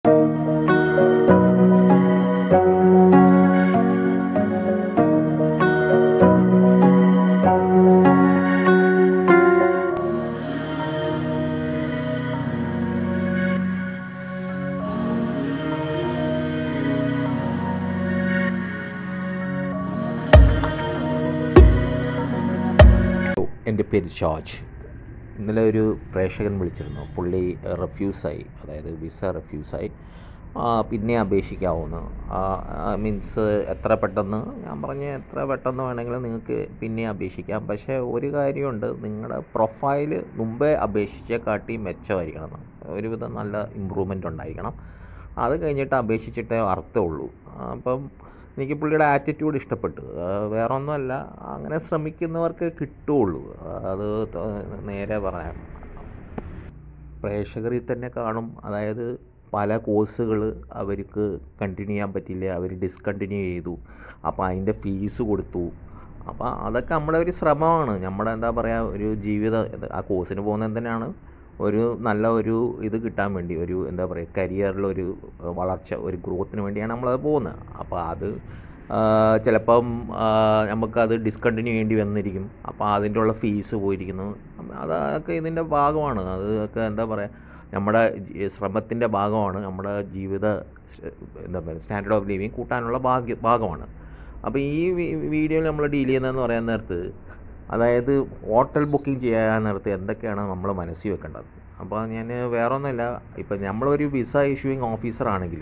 എൻ്റെ പേര് ജോർജ് ഇന്നലെ ഒരു പ്രേക്ഷകൻ വിളിച്ചിരുന്നു പുള്ളി റെഫ്യൂസായി അതായത് വിസ റെഫ്യൂസായി പിന്നെ അപേക്ഷിക്കാവുന്നു മീൻസ് എത്ര പെട്ടെന്ന് ഞാൻ പറഞ്ഞ എത്ര പെട്ടെന്ന് വേണമെങ്കിലും നിങ്ങൾക്ക് പിന്നെ അപേക്ഷിക്കാം പക്ഷേ ഒരു കാര്യമുണ്ട് നിങ്ങളുടെ പ്രൊഫൈൽ മുമ്പേ അപേക്ഷിച്ച കാട്ടി മെച്ചമായിരിക്കണം എന്ന്. ഒരുവിധം നല്ല ഇമ്പ്രൂവ്മെൻ്റ് ഉണ്ടായിരിക്കണം അത് കഴിഞ്ഞിട്ട് അപേക്ഷിച്ചിട്ടേ അർത്ഥമുള്ളൂ അപ്പം എനിക്ക് പുള്ളിയുടെ ആറ്റിറ്റ്യൂഡ് ഇഷ്ടപ്പെട്ടു ആ, വേറെ ഒന്നുമല്ല അങ്ങനെ ശ്രമിക്കുന്നവർക്ക് കിട്ടുകയുള്ളൂ അത് ത- നേരെ പറയാം പ്രേക്ഷകരിൽ തന്നെ കാണും അതായത് പല കോഴ്സുകൾ അവർക്ക് കണ്ടിന്യൂ ചെയ്യാൻ പറ്റില്ല അവർ ഡിസ്കണ്ടിന്യൂ ചെയ്തു അപ്പോൾ അതിൻ്റെ ഫീസ് കൊടുത്തു അപ്പോൾ അതൊക്കെ നമ്മുടെ ഒരു ശ്രമമാണ് നമ്മുടെ എന്താ പറയുക ഒരു ജീവിത ഇത് ആ കോഴ്സിന് പോകുന്നത് എന്തിനാണ് ഒരു നല്ല ഒരു ഇത് കിട്ടാൻ വേണ്ടി ഒരു എന്താ പറയുക കരിയറിലൊരു വളർച്ച ഒരു ഗ്രോത്തിന് വേണ്ടിയാണ് നമ്മളത് പോകുന്നത് അപ്പോൾ അത് ആ, ചിലപ്പം ആ, നമുക്കത് ഡിസ്കണ്ടിന്യൂ ചെയ്യേണ്ടി വന്നിരിക്കും അപ്പോൾ അതിൻ്റെ ഉള്ള ഫീസ് പോയിരിക്കുന്നു അപ്പം അതൊക്കെ ഇതിൻ്റെ ഭാഗമാണ് അതൊക്കെ എന്താ പറയുക നമ്മുടെ ജി- ശ്രമത്തിൻ്റെ ഭാഗമാണ് നമ്മുടെ ജീവിത സ്- എന്താ പറയുക സ്റ്റാൻഡേർഡ് ഓഫ് ലിവിങ് കൂട്ടാനുള്ള ഭാഗ്യ ഭാഗമാണ് അപ്പോൾ ഈ വീഡിയോയിൽ നമ്മൾ ഡീൽ ചെയ്യുന്നതെന്ന് പറയാൻ നേരത്ത് അതായത് ഹോട്ടൽ ബുക്കിംഗ് ചെയ്യാൻ നേരത്ത് എന്തൊക്കെയാണ് നമ്മൾ മനസ്സിൽ വെക്കേണ്ടത് അപ്പോൾ ഞാൻ വേറെ ഒന്നുമില്ല ഇപ്പം നമ്മളൊരു വിസ ഇഷ്യൂയിങ് ഓഫീസർ ആണെങ്കിൽ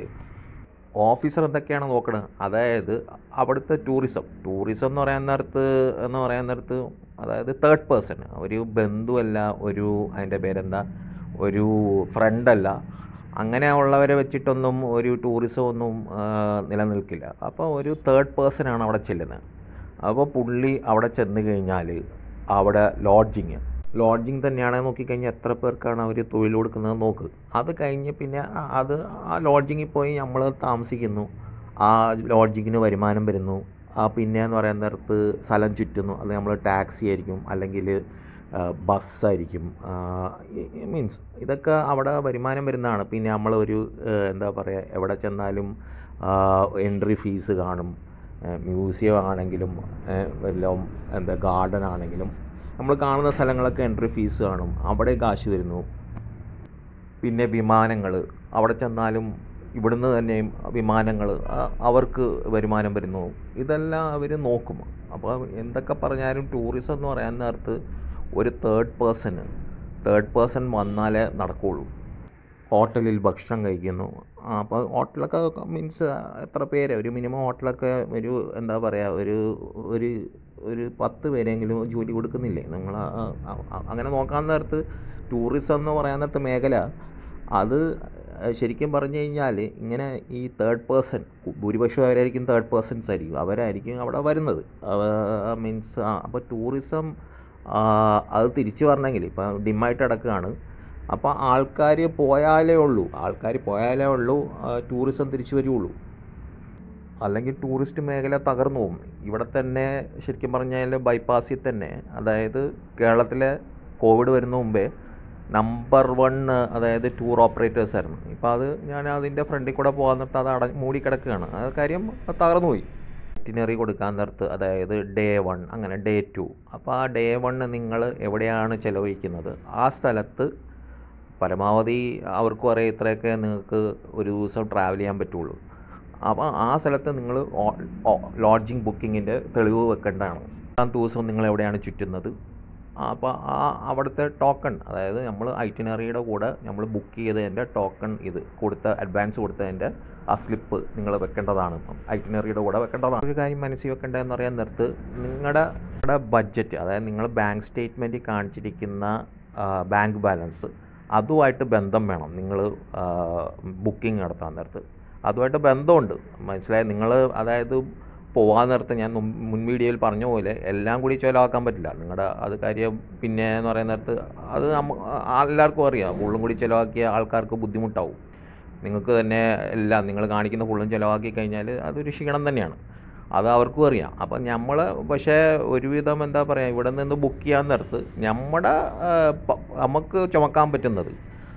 ഓഫീസർ എന്തൊക്കെയാണ് നോക്കണത് അതായത് അവിടുത്തെ ടൂറിസം ടൂറിസം എന്ന് പറയാൻ നേരത്ത് എന്ന് പറയാൻ നേരത്ത് അതായത് തേർഡ് പേഴ്സൺ ഒരു ബന്ധുവല്ല ഒരു അതിൻ്റെ പേരെന്താ ഒരു ഫ്രണ്ടല്ല അങ്ങനെ ഉള്ളവരെ വെച്ചിട്ടൊന്നും ഒരു ടൂറിസം ഒന്നും ആ, നിലനിൽക്കില്ല അപ്പോൾ ഒരു തേർഡ് പേഴ്സൺ ആണ് അവിടെ ചെല്ലുന്നത് അപ്പോൾ പുള്ളി അവിടെ ചെന്ന് കഴിഞ്ഞാൽ അവിടെ ലോഡ്ജിങ് ലോഡ്ജിങ് തന്നെയാണെങ്കിൽ നോക്കിക്കഴിഞ്ഞാൽ എത്ര പേർക്കാണ് അവർ തൊഴിൽ കൊടുക്കുന്നത് നോക്ക് അത് കഴിഞ്ഞ് പിന്നെ ആ- അത് ആ ലോഡ്ജിങ്ങിൽ പോയി നമ്മൾ താമസിക്കുന്നു ആ ലോഡ്ജിങ്ങിന് വരുമാനം വരുന്നു ആ പിന്നെ എന്ന് പറയാൻ നേരത്ത് സ്ഥലം ചുറ്റുന്നു അത് നമ്മൾ ടാക്സി ആയിരിക്കും അല്ലെങ്കിൽ ബസ്സായിരിക്കും മീൻസ് ഇതൊക്കെ അവിടെ വരുമാനം വരുന്നതാണ് പിന്നെ നമ്മൾ ഒരു എന്താ പറയുക എവിടെ ചെന്നാലും എൻട്രി ഫീസ് കാണും മ്യൂസിയം ആണെങ്കിലും വല്ലതും എന്താ ഗാർഡൻ ആണെങ്കിലും നമ്മൾ കാണുന്ന സ്ഥലങ്ങളൊക്കെ എൻട്രി ഫീസ് കാണും അവിടെ കാശ് വരുന്നു പിന്നെ വിമാനങ്ങൾ അവിടെ ചെന്നാലും ഇവിടുന്ന് തന്നെയും വിമാനങ്ങൾ അവർക്ക് വരുമാനം വരുന്നു ഇതെല്ലാം അവർ നോക്കും അപ്പോൾ എന്തൊക്കെ പറഞ്ഞാലും ടൂറിസം എന്ന് പറയാൻ നേരത്ത് ഒരു തേർഡ് പേഴ്സണ് തേർഡ് പേഴ്സൺ വന്നാലേ നടക്കുകയുള്ളൂ ഹോട്ടലിൽ ഭക്ഷണം കഴിക്കുന്നു ആ, അപ്പോൾ ഹോട്ടലൊക്കെ മീൻസ് എത്ര പേര് ഒരു മിനിമം ഹോട്ടലൊക്കെ ഒരു എന്താ പറയുക ഒരു ഒരു ഒരു പത്ത് പേരെങ്കിലും ജോലി കൊടുക്കുന്നില്ലേ നിങ്ങൾ അങ്ങനെ നോക്കാൻ നേരത്ത് ടൂറിസം എന്ന് പറയാൻ നേരത്തെ മേഖല അത് ശരിക്കും പറഞ്ഞു കഴിഞ്ഞാൽ ഇങ്ങനെ ഈ തേർഡ് പേഴ്സൺ ഭൂരിപക്ഷം അവരായിരിക്കും തേർഡ് പേഴ്സൺസ് ആയിരിക്കും അവരായിരിക്കും അവിടെ വരുന്നത് മീൻസ് അപ്പോൾ ടൂറിസം അത് തിരിച്ചു വരണമെങ്കിൽ ഇപ്പം ഡിമ്മായിട്ട് കിടക്കുകയാണ് അപ്പോൾ ആൾക്കാർ പോയാലേ ഉള്ളൂ ആൾക്കാർ പോയാലേ ഉള്ളൂ ടൂറിസം തിരിച്ചു വരികയുള്ളൂ അല്ലെങ്കിൽ ടൂറിസ്റ്റ് മേഖല തകർന്നു പോകും ഇവിടെ തന്നെ ശരിക്കും പറഞ്ഞാൽ ബൈപ്പാസിൽ തന്നെ അതായത് കേരളത്തിലെ കോവിഡ് വരുന്ന മുമ്പേ നമ്പർ വൺ അതായത് ടൂർ ഓപ്പറേറ്റേഴ്സ് ആയിരുന്നു ഇപ്പോൾ അത് ഞാൻ അതിൻ്റെ ഫ്രണ്ടിൽ കൂടെ പോകാൻ നേരത്ത് അത് അട മൂടി കിടക്കുകയാണ് ആ കാര്യം തകർന്നു പോയി ഇറ്റിനറി കൊടുക്കാൻ നേരത്ത് അതായത് ഡേ വൺ അങ്ങനെ ഡേ ടു അപ്പോൾ ആ ഡേ വണ്ണ് നിങ്ങൾ എവിടെയാണ് ചിലവഴിക്കുന്നത് ആ സ്ഥലത്ത് പരമാവധി അവർക്കും അറിയാം ഇത്രയൊക്കെ നിങ്ങൾക്ക് ഒരു ദിവസം ട്രാവൽ ചെയ്യാൻ പറ്റുള്ളൂ അപ്പോൾ ആ സ്ഥലത്ത് നിങ്ങൾ ലോഡ്ജിങ് ബുക്കിങ്ങിൻ്റെ തെളിവ് വെക്കേണ്ടതാണ് ആ ദിവസം നിങ്ങൾ എവിടെയാണ് ചുറ്റുന്നത് അപ്പോൾ ആ അവിടുത്തെ ടോക്കൺ അതായത് നമ്മൾ ഐറ്റിനറിയുടെ കൂടെ നമ്മൾ ബുക്ക് ചെയ്തതിൻ്റെ ടോക്കൺ ഇത് കൊടുത്ത അഡ്വാൻസ് കൊടുത്തതിൻ്റെ ആ സ്ലിപ്പ് നിങ്ങൾ വെക്കേണ്ടതാണ് ഐറ്റിനറിയുടെ കൂടെ വെക്കേണ്ടതാണ് ഒരു കാര്യം മനസ്സിൽ വെക്കേണ്ടതെന്ന് പറയാൻ നേരത്ത് നിങ്ങളുടെ നിങ്ങളുടെ ബഡ്ജറ്റ് അതായത് നിങ്ങൾ ബാങ്ക് സ്റ്റേറ്റ്മെൻറ്റിൽ കാണിച്ചിരിക്കുന്ന ബാങ്ക് ബാലൻസ് അതുമായിട്ട് ബന്ധം വേണം നിങ്ങൾ ബുക്കിംഗ് നടത്താൻ നേരത്ത് അതുമായിട്ട് ബന്ധമുണ്ട് മനസ്സിലായി നിങ്ങൾ അതായത് പോകാൻ നേരത്ത് ഞാൻ മുൻ- മുൻ വീഡിയോയിൽ പറഞ്ഞ പോലെ എല്ലാം കൂടി ചിലവാക്കാൻ പറ്റില്ല നിങ്ങളുടെ അത് കാര്യം പിന്നെ എന്ന് പറയുന്ന നേരത്ത് അത് നമ്മ ആ എല്ലാവർക്കും അറിയാം ഫുള്ളും കൂടി ചിലവാക്കിയ ആൾക്കാർക്ക് ബുദ്ധിമുട്ടാവും നിങ്ങൾക്ക് തന്നെ എല്ലാം നിങ്ങൾ കാണിക്കുന്ന ഫുള്ളും ചിലവാക്കി കഴിഞ്ഞാൽ അതൊരു ക്ഷീണം തന്നെയാണ് അത് അവർക്കും അറിയാം അപ്പം നമ്മൾ പക്ഷേ ഒരുവിധം എന്താ പറയുക ഇവിടെ നിന്ന് ബുക്ക് ചെയ്യാൻ നേരത്ത് നമ്മുടെ ആ, പ- നമുക്ക് ചുമക്കാൻ പറ്റുന്നത്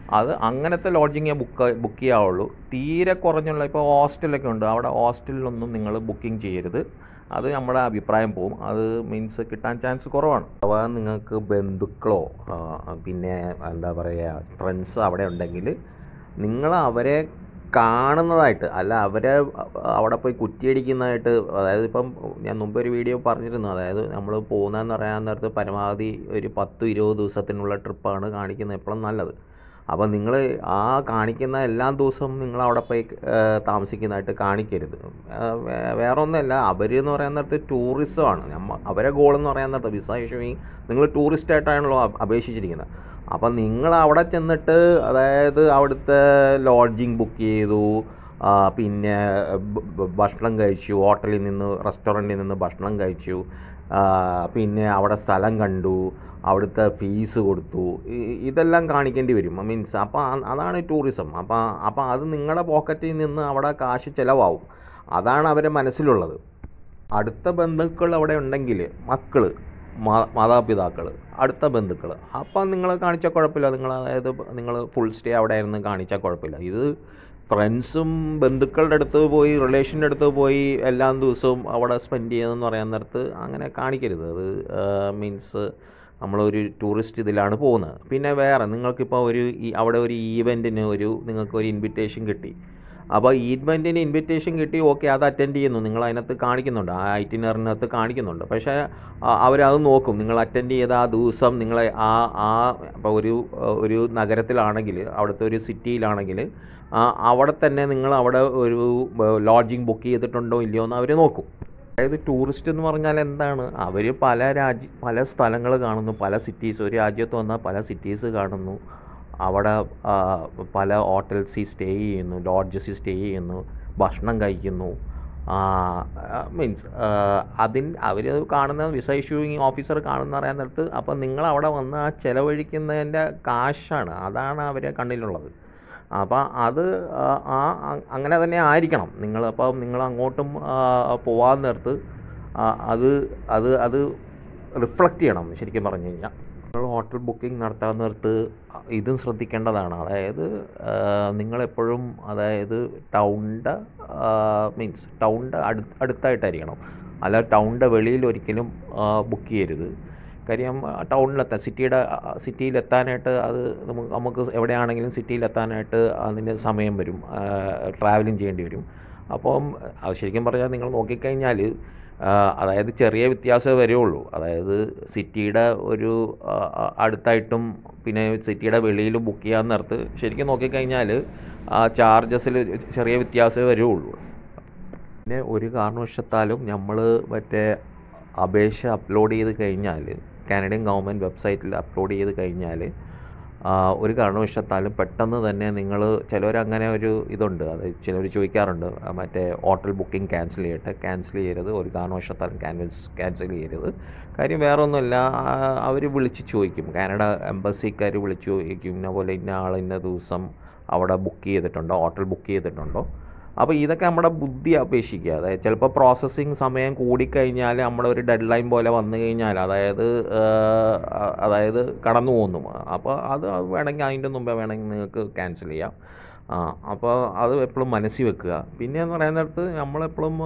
അത് അങ്ങനത്തെ ലോഡ്ജിങ്ങേ ബുക്ക് ബുക്ക് ചെയ്യാവുള്ളൂ തീരെ കുറഞ്ഞുള്ള ഇപ്പോൾ ഹോസ്റ്റലൊക്കെ ഉണ്ട് അവിടെ ഹോസ്റ്റലിലൊന്നും നിങ്ങൾ ബുക്കിംഗ് ചെയ്യരുത് അത് നമ്മുടെ അഭിപ്രായം പോവും അത് മീൻസ് കിട്ടാൻ ചാൻസ് കുറവാണ് അഥവാ നിങ്ങൾക്ക് ബന്ധുക്കളോ ആ, പിന്നെ എന്താ പറയുക ഫ്രണ്ട്സ് അവിടെ ഉണ്ടെങ്കിൽ നിങ്ങൾ അവരെ കാണുന്നതായിട്ട് അല്ല അവരെ അവിടെ പോയി കുറ്റിയടിക്കുന്നതായിട്ട് അതായത് ഇപ്പം ഞാൻ മുമ്പ് ഒരു വീഡിയോ പറഞ്ഞിരുന്നു അതായത് നമ്മൾ പോകുന്നതെന്ന് പറയാൻ നേരത്ത് പരമാവധി ഒരു പത്ത് ഇരുപത് ദിവസത്തിനുള്ള ട്രിപ്പാണ് കാണിക്കുന്നത് എപ്പോഴും നല്ലത് അപ്പോൾ നിങ്ങൾ ആ കാണിക്കുന്ന എല്ലാ ദിവസവും നിങ്ങൾ അവിടെ പോയി ഏഹ്, താമസിക്കുന്നതായിട്ട് കാണിക്കരുത് ഏഹ്, വേ- വേറെ ഒന്നുമല്ല അവർ എന്ന് പറയാൻ നേരത്ത് ടൂറിസമാണ് നമ്മ അവരെ ഗോൾ എന്ന് പറയാൻ നേരത്ത് വിസ ഇഷ്യൂയിങ് നിങ്ങൾ ടൂറിസ്റ്റായിട്ടാണല്ലോ അപ്- അപേക്ഷിച്ചിരിക്കുന്നത് അപ്പം നിങ്ങൾ അവിടെ ചെന്നിട്ട് അതായത് അവിടുത്തെ ലോഡ്ജിങ് ബുക്ക് ചെയ്തു ആ, പിന്നെ ബ- ബ- ഭക്ഷണം കഴിച്ചു ഹോട്ടലിൽ നിന്ന് റെസ്റ്റോറൻറ്റിൽ നിന്ന് ഭക്ഷണം കഴിച്ചു ആ, പിന്നെ അവിടെ സ്ഥലം കണ്ടു അവിടുത്തെ ഫീസ് കൊടുത്തു ഇ- ഇതെല്ലാം കാണിക്കേണ്ടി വരും മീൻസ് അപ്പോൾ അതാണ് ടൂറിസം അപ്പോൾ അപ്പോൾ അത് നിങ്ങളുടെ പോക്കറ്റിൽ നിന്ന് അവിടെ കാശ് ചിലവാകും അതാണ് അവരെ മനസ്സിലുള്ളത് അടുത്ത ബന്ധുക്കൾ അവിടെ ഉണ്ടെങ്കിൽ മക്കൾ മാതാപിതാക്കൾ അടുത്ത ബന്ധുക്കൾ അപ്പം നിങ്ങൾ കാണിച്ചാൽ കുഴപ്പമില്ല നിങ്ങൾ അതായത് നിങ്ങൾ ഫുൾ സ്റ്റേ അവിടെ ആയിരുന്നു കാണിച്ചാൽ കുഴപ്പമില്ല ഇത് ഫ്രണ്ട്സും ബന്ധുക്കളുടെ അടുത്ത് പോയി റിലേഷൻ്റെ അടുത്ത് പോയി എല്ലാ ദിവസവും അവിടെ സ്പെൻഡ് ചെയ്യുന്നതെന്ന് പറയാൻ നേരത്ത് അങ്ങനെ കാണിക്കരുത് അത് മീൻസ് നമ്മളൊരു ടൂറിസ്റ്റ് ഇതിലാണ് പോകുന്നത് പിന്നെ വേറെ നിങ്ങൾക്കിപ്പോൾ ഒരു ഈ അവിടെ ഒരു ഈവൻറ്റിന് ഒരു നിങ്ങൾക്ക് ഒരു ഇൻവിറ്റേഷൻ കിട്ടി അപ്പോൾ ഈവൻറ്റിന് ഇൻവിറ്റേഷൻ കിട്ടി ഓക്കെ അത് അറ്റൻഡ് ചെയ്യുന്നു നിങ്ങൾ അതിനകത്ത് കാണിക്കുന്നുണ്ട് ആ ഐറ്റിനറിനകത്ത് കാണിക്കുന്നുണ്ട് പക്ഷേ ആ- അവരത് നോക്കും നിങ്ങൾ അറ്റൻഡ് ചെയ്ത ആ ദിവസം നിങ്ങളെ ആ ആ ഇപ്പോൾ ഒരു ഒരു നഗരത്തിലാണെങ്കിൽ അവിടുത്തെ ഒരു സിറ്റിയിലാണെങ്കിൽ ആ അവിടെ തന്നെ നിങ്ങൾ അവിടെ ഒരു ലോഡ്ജിങ് ബുക്ക് ചെയ്തിട്ടുണ്ടോ ഇല്ലയോ എന്ന് അവർ നോക്കും അതായത് ടൂറിസ്റ്റ് എന്ന് പറഞ്ഞാൽ എന്താണ് അവർ പല രാജ്യ പല സ്ഥലങ്ങൾ കാണുന്നു പല സിറ്റീസ് ഒരു രാജ്യത്ത് വന്നാൽ പല സിറ്റീസ് കാണുന്നു അവിടെ ആ, പല ഹോട്ടൽസിൽ സ്റ്റേ ചെയ്യുന്നു ലോഡ്ജസിൽ സ്റ്റേ ചെയ്യുന്നു ഭക്ഷണം കഴിക്കുന്നു മീൻസ് അതിൻ അവർ കാണുന്ന വിസ ഇഷ്യൂയിങ് ഓഫീസർ കാണുന്ന അറിയാൻ നേരത്ത് അപ്പം നിങ്ങൾ അവിടെ വന്ന് ആ ചിലവഴിക്കുന്നതിൻ്റെ കാശാണ് അതാണ് അവരെ കണ്ണിലുള്ളത് അപ്പം അത് ആ ആ- അ- അങ്ങനെ തന്നെ ആയിരിക്കണം നിങ്ങൾ അപ്പം നിങ്ങൾ അങ്ങോട്ടും ആ, പോവാൻ നേരത്ത് ആ, അത് അത് അത് റിഫ്ലക്റ്റ് ചെയ്യണം ശരിക്കും പറഞ്ഞു കഴിഞ്ഞാൽ നിങ്ങൾ ഹോട്ടൽ ബുക്കിംഗ് നടത്താൻ നേരത്ത് ഇതും ശ്രദ്ധിക്കേണ്ടതാണ് അതായത് ആ, നിങ്ങളെപ്പോഴും അതായത് ടൗണിൻ്റെ മീൻസ് ടൗണിൻ്റെ അടു അടുത്തായിട്ടായിരിക്കണം അല്ല ടൗണിൻ്റെ വെളിയിൽ ഒരിക്കലും ബുക്ക് ചെയ്യരുത് കാര്യം ടൗണിലെത്താൻ സിറ്റിയുടെ സിറ്റിയിലെത്താനായിട്ട് അത് നമുക്ക് നമുക്ക് എവിടെയാണെങ്കിലും സിറ്റിയിലെത്താനായിട്ട് അതിന് സമയം വരും ട്രാവലിംഗ് ചെയ്യേണ്ടി വരും അപ്പം അത് ശരിക്കും പറഞ്ഞാൽ നിങ്ങൾ നോക്കിക്കഴിഞ്ഞാൽ ആ, അതായത് ചെറിയ വ്യത്യാസമേ വരുള്ളൂ അതായത് സിറ്റിയുടെ ഒരു ആ, ആ, അടുത്തായിട്ടും പിന്നെ സിറ്റിയുടെ വെളിയിലും ബുക്ക് ചെയ്യാൻ നേരത്ത് ശരിക്കും നോക്കിക്കഴിഞ്ഞാൽ ആ ചാർജസിൽ ചെറിയ വ്യത്യാസമേ വരുള്ളൂ പിന്നെ ഒരു കാരണവശത്താലും നമ്മൾ മറ്റേ അപേക്ഷ അപ്ലോഡ് ചെയ്ത് കഴിഞ്ഞാൽ കാനഡിയൻ ഗവൺമെൻറ് വെബ്സൈറ്റിൽ അപ്ലോഡ് ചെയ്ത് കഴിഞ്ഞാൽ ആ, ഒരു കാരണവശത്താലും പെട്ടെന്ന് തന്നെ നിങ്ങൾ ചിലവരങ്ങനെ ഒരു ഇതുണ്ട് അത് ചിലർ ചോദിക്കാറുണ്ട് ആ, മറ്റേ ഹോട്ടൽ ബുക്കിംഗ് ക്യാൻസൽ ചെയ്യട്ടെ ക്യാൻസൽ ചെയ്യരുത് ഒരു കാരണവശത്താലും ക്യാൻവൽസ് ക്യാൻസൽ ചെയ്യരുത് കാര്യം വേറെ ഒന്നുമില്ല അവർ വിളിച്ച് ചോദിക്കും കാനഡ എംബസിക്കാർ വിളിച്ച് ചോദിക്കും ഇന്ന പോലെ ഇന്ന ആൾ ഇന്ന ദിവസം അവിടെ ബുക്ക് ചെയ്തിട്ടുണ്ടോ ഹോട്ടൽ ബുക്ക് ചെയ്തിട്ടുണ്ടോ അപ്പോൾ ഇതൊക്കെ നമ്മുടെ ബുദ്ധി അപേക്ഷിക്കുക അതായത് ചിലപ്പോൾ പ്രോസസ്സിങ് സമയം കൂടിക്കഴിഞ്ഞാൽ നമ്മുടെ ഒരു ഡെഡ് ലൈൻ പോലെ വന്നു കഴിഞ്ഞാൽ അതായത് ഏഹ്, അ- അതായത് കടന്നു പോകുന്നു അപ്പോൾ അത് വേണമെങ്കിൽ അതിൻ്റെ മുമ്പേ വേണമെങ്കിൽ നിങ്ങൾക്ക് ക്യാൻസൽ ചെയ്യാം ആ അപ്പോൾ അത് എപ്പോഴും മനസ്സിൽ വെക്കുക പിന്നെ എന്ന് പറയുന്ന നേരത്ത് നമ്മളെപ്പോഴും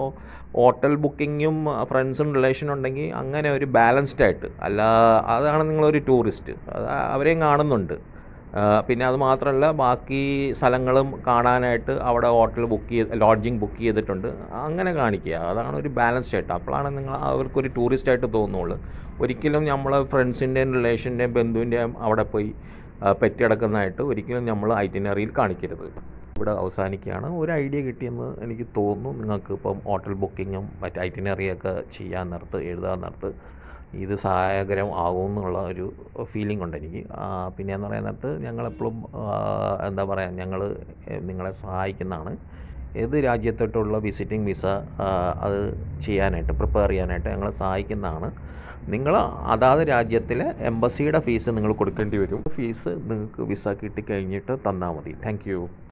ഹോട്ടൽ ബുക്കിങ്ങും ഫ്രണ്ട്സും റിലേഷൻ ഉണ്ടെങ്കിൽ അങ്ങനെ ഒരു ബാലൻസ്ഡ് ആയിട്ട് അല്ല അതാണ് നിങ്ങളൊരു ടൂറിസ്റ്റ് അത് അവരെയും കാണുന്നുണ്ട് ആ, പിന്നെ അത് മാത്രമല്ല ബാക്കി സ്ഥലങ്ങളും കാണാനായിട്ട് അവിടെ ഹോട്ടൽ ബുക്ക് ചെയ്ത് ലോഡ്ജിങ് ബുക്ക് ചെയ്തിട്ടുണ്ട് അങ്ങനെ കാണിക്കുക അതാണ് ഒരു ബാലൻസ്ഡ് ആയിട്ട് അപ്പോഴാണ് നിങ്ങൾ അവർക്കൊരു ടൂറിസ്റ്റ് ആയിട്ട് തോന്നുള്ളൂ ഒരിക്കലും നമ്മളെ ഫ്രണ്ട്സിൻ്റെയും റിലേഷൻ്റെയും ബന്ധുവിൻ്റെയും അവിടെ പോയി ആ, പെറ്റിടക്കുന്നതായിട്ട് ഒരിക്കലും നമ്മൾ ഐറ്റിനറിയിൽ കാണിക്കരുത് ഇവിടെ അവസാനിക്കുകയാണ് ഒരു ഐഡിയ കിട്ടിയെന്ന് എനിക്ക് തോന്നുന്നു നിങ്ങൾക്ക് ഇപ്പം ഹോട്ടൽ ബുക്കിങ്ങും മറ്റ് ഐറ്റിനറിയൊക്കെ ചെയ്യാൻ നേരത്ത് എഴുതാൻ നേരത്ത് ഇത് സഹായകരം ആകുമെന്നുള്ള ഒരു ഫീലിംഗ് ഉണ്ട് എനിക്ക് ആ, പിന്നെ എന്ന് പറയുന്ന നേരത്ത് ഞങ്ങളെപ്പോഴും ആ, എന്താ പറയുക ഞങ്ങൾ നിങ്ങളെ സഹായിക്കുന്നതാണ് ഏത് രാജ്യത്തോട്ടുള്ള വിസിറ്റിംഗ് വിസ ആ, അത് ചെയ്യാനായിട്ട് പ്രിപ്പയർ ചെയ്യാനായിട്ട് ഞങ്ങളെ സഹായിക്കുന്നതാണ് നിങ്ങൾ അതാത് രാജ്യത്തിലെ എംബസിയുടെ ഫീസ് നിങ്ങൾ കൊടുക്കേണ്ടി വരും ഫീസ് നിങ്ങൾക്ക് വിസ കിട്ടിക്കഴിഞ്ഞിട്ട് തന്നാൽ മതി താങ്ക് യു